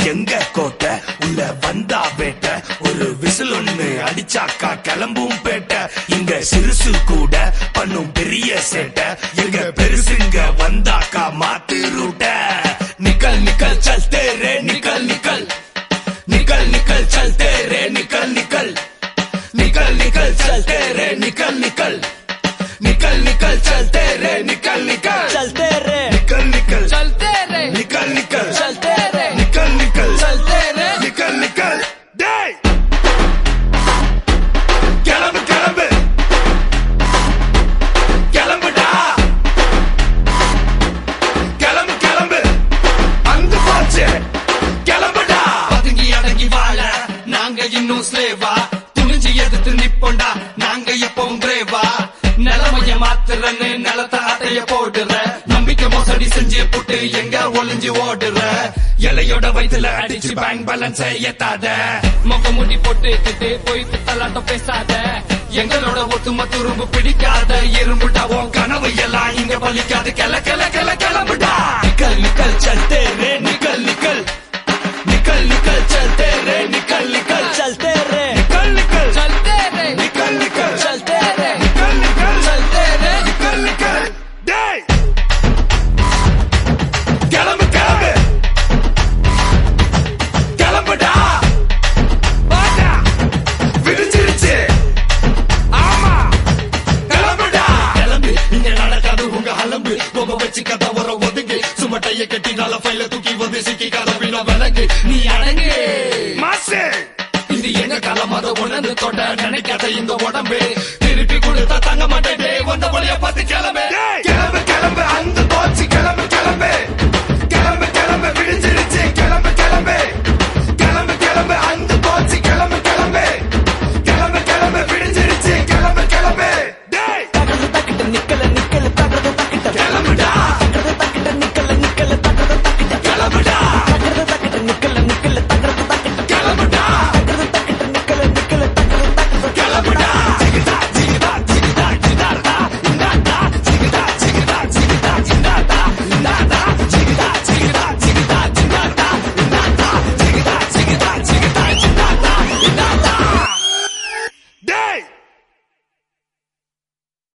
எங்க கோட்டை உள்ள வந்தா வேட்டை ஒரு விசில் ஒண்ணு அடிச்சாக்கா கிளம்பும் பேட்டை இங்க சிறுசு கூட பண்ணும் பெரிய சேட்டை எங்க பெருசுங்க வந்தாக்கா மாத்து ரூட்ட நிக்கல் நிக்கல் சல்தே ரே நிக்கல் நிக்கல் நிக்கல் நிக்கல் சல்தே ரே நிக்கல் நிக்கல் निकल निकल चलते रे निकल निकल निकल निकल चलते रे निकल निकल चलते रे निकल निकल चलते रे निकल निकल चलते रे निकल निकल चलते रे निकल निकल டே கிளம்பு கிளம்பு கிளம்புடா கிளம்பு கிளம்பு அங்கு போச்சு கிளம்புடா பதுங்கி அடங்கி வாழ நாங்க இன்னும் ஸ்லேவா துணிஞ்சு எதிர்த்து நிப்போண்டா நாங்க எப்பவும் கிரேவா நிலைமைய மாத்துறன்னு நிலத்த அட்டைய போடுற நம்பிக்கை மோசடி செஞ்சு புட்டு எங்க ஒளிஞ்சு ஓடுற இலையோட வயித்துல அடிச்சு பேங்க் பேலன்ஸ் ஏத்தாத முக முடி போட்டுக்கிட்டு போயிட்டு தள்ளாட்டம் பேசாத எங்களோட ஒத்தும துரும்பு பிடிக்காத இரும்புடா உன் கனவு எல்லாம் இங்க பலிக்காது கிள கிள கிள கிளம்புடா निकल निकल चलते रे निकल निकल निकल निकल चलते रे निकल निकल चलते रे निकल निकल चलते रे निकल निकल चलते रे निकल निकल चलते रे निकल निकल டேய் கிளம்பு கிளம்பு கிளம்புடா வாடா விடிஞ்சிருச்சு ஆமா கிளம்புடா கிளம்பு இங்க நடக்காது உங்க அலம்பு கோப வச்சு கதை வர ஒதுங்கு சுமட்டைய கட்டி நல்ல ஃபைல தூக்கி வந்து சிக்கி கதவின விலங்கு நீ அடங்கு மாசு இது எங்க காலம் அதை உணர்ந்து தொட நினைக்காத இந்த உடம்பு திருப்பி கொடுத்தா தங்க மாட்டேன் வந்த வழிய பார்த்து கிளம்பு டேய்